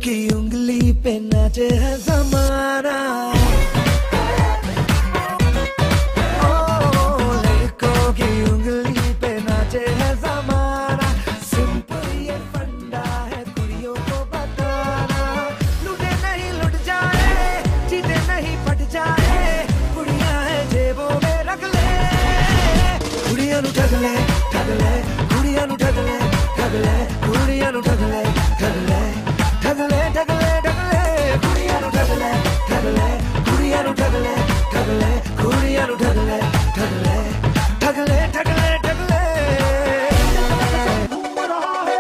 की उंगली पे नाचे है जमाना ओ, लड़कों की उंगली पे नाचे है जमाना सिंपल ये फंडा है कुड़ियों को बताना लुटे नहीं लुट जाए जीते नहीं पट जाए कुड़िया है जेबों में रख ले कुड़िया नु ठग ले ठग ले कुड़िया नु ठग ले ठग ले कुड़िया नु ठग ले ठग ले ठग ले ठग ले ठग ले कुड़िया नु ठग ले ठग ले कुड़िया नु ठग ले ठग ले कुड़िया नु ठग ले ठग ले ठग ले ठग ले ठग ले घूम रहा है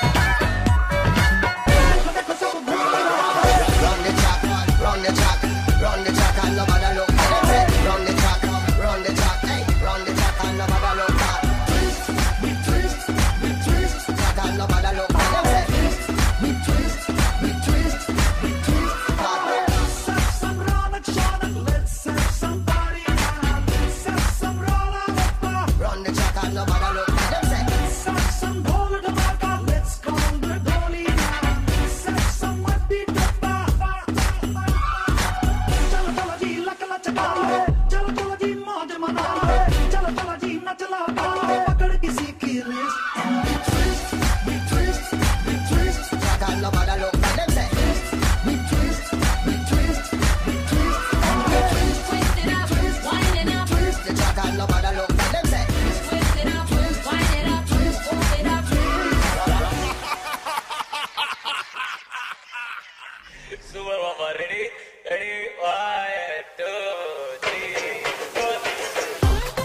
Run the track, run the track, run the track and nobody look at them say. Run the track, run the track, hey, run the track and nobody look at. Twist, we twist, we twist, track and nobody look at them say. Twist, we twist, we twist, we twist, track. Let's have some Ronak Shanak, let's have some party now. Let's have some Ronak Run the track and nobody look at them say. Let's have some Bhola Dhamaka, let's call the Dholi now. Let's have some Matti Dabba. चलो चलो जी luck लचका है चलो चलो जी मौज मना है चलो चलो जी नच लगा है पकड़ किसी की wrist We twist, we twist, we twist, track and nobody look at them say. Twist, we twist, we twist, we twist, we twist, Twist it up, wind it up, twist the track and nobody look at them say. twist it up, wind it up, twist it up. Super Mama, ready? Ready? One, two, three, four.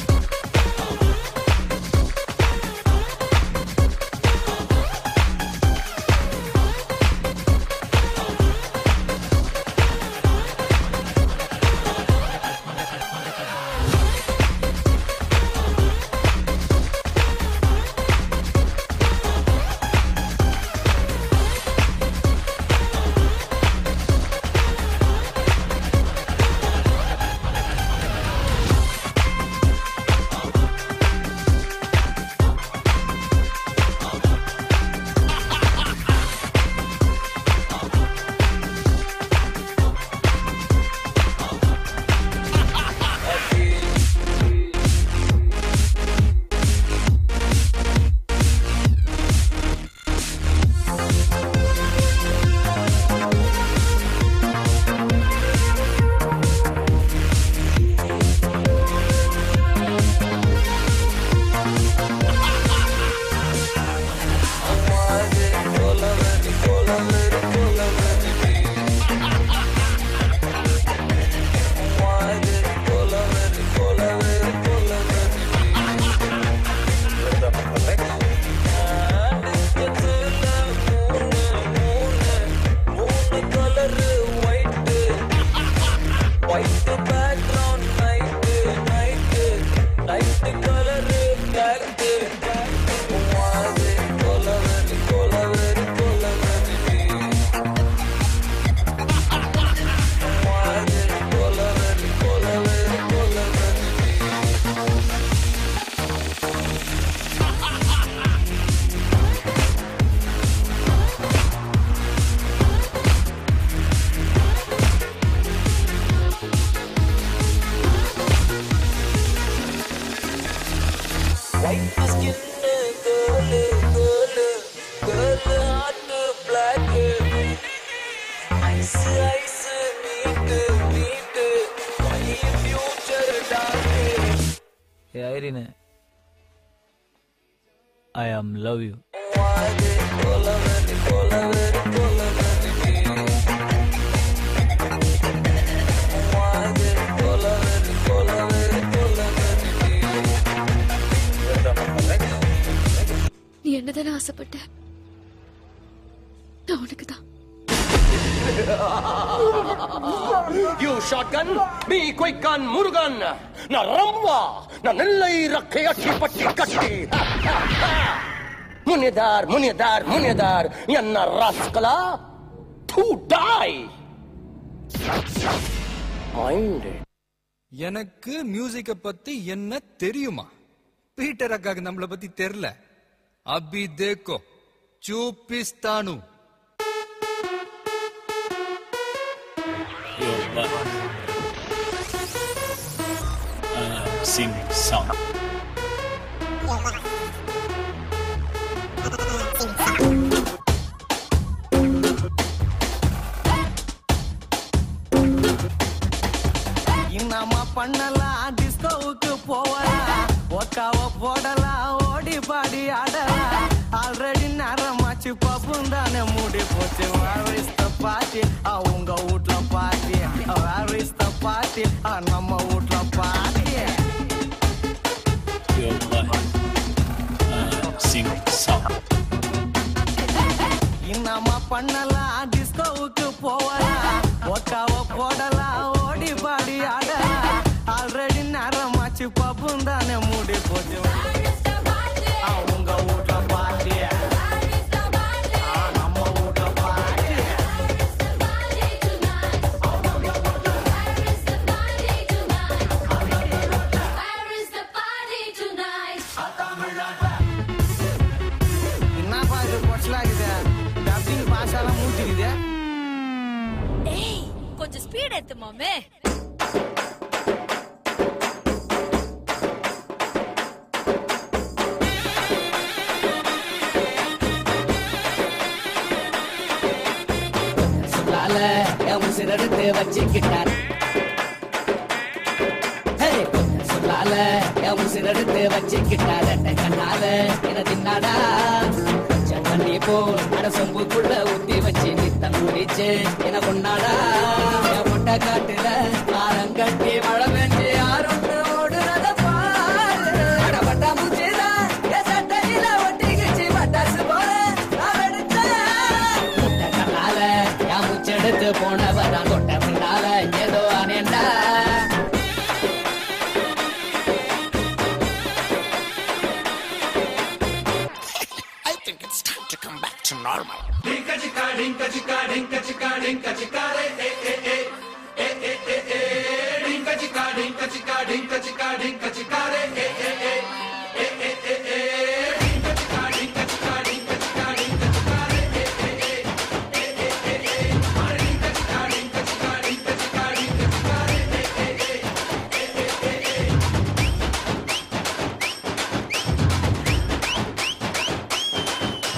White skin, girl, girl, girl, heart black. Ice, ice, neat, neat. My future dark. Hey, Irene. I am love you. நீ என்னதானே ஆசைப்பட்ட நான் உனக்கு தான் You shotgun, me quick gun, Murugan. Na Ramba, na Nellai Rakhe Achi Patti Katti. Munyadar, Munyadar, Munyadar, Yanna Raskala, to die. Mind it. எனக்கு மியூசிக்க பத்தி என்ன தெரியுமா Peter அக்காக்கு நம்மள பத்தி தெரியல அபி தேக்கோ చూపిస్తాను your butt. Uh, sing song. இன்னமா பண்ணலாம் டிஸ்கோவுக்கு போகலாம் ஒக்காவ போடலாம் ஓடி பாடி ஆடலாம் ஆல்ரெடி நேரமாச்சு பப்பும் தானே மூடி போச்சு வேர் இஸ் த பார்ட்டி உங்க வீட்ல party where is the party நம்ம வீட்ல party Your butt. Uh, sing song. இன்னமா பண்ணலாம் டிஸ்கோவுக்கு போகலாம் ஒக்காவ போடலாம் ஓடி பாடி ஆடலாம் ஆல்ரெடி நேரமாச்சு பப்பும் தானே மூடி போச்சு ஆ, உங்க வீட்ல பார்ட்டி நம்ம வீட்ல பார்ட்டி என்னப்பா இது கொச்சலாகுது டப்பிங் பாஷாலாம் மூட்டிக்குது ஏய் கொஞ்சம் ஸ்பீட் ஏத்து மாமே சொல்லால என் உசிரெடுத்து வச்சுக்கிட்டார் சொல்லால என் உசிரெடுத்து வச்சுக்கிட்டார் ரெட்டை கண்ணால என தின்னாடா செம்மண்ணி போல் அட சொம்புக்குள்ள ஊத்தி வச்சு நித்தம் குடிச்சு என கொண்டாடா என் முட்டை காட்டுல ஆரம் கட்டி மழை பெஞ்சு யாரும் ஓடுறத பாரு அட பட்டாம்பூச்சிதான் என் சட்டையில ஒட்டிக்கிச்சு பட்டாசு போல நான் எடுத்தேன் முட்டை கண்ணால என் முச்செடுத்து போனவதான் கொட்டை முன்னால ஏதோ அனேண்டா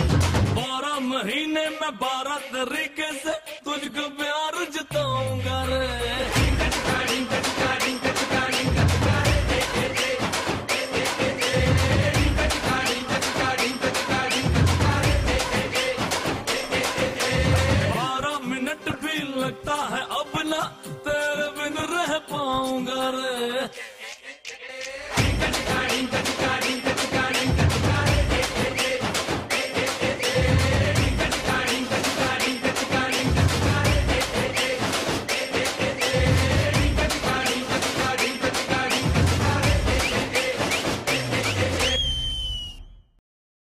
बारह महीने में बारह तरीके से तुझको प्यार जताऊंगा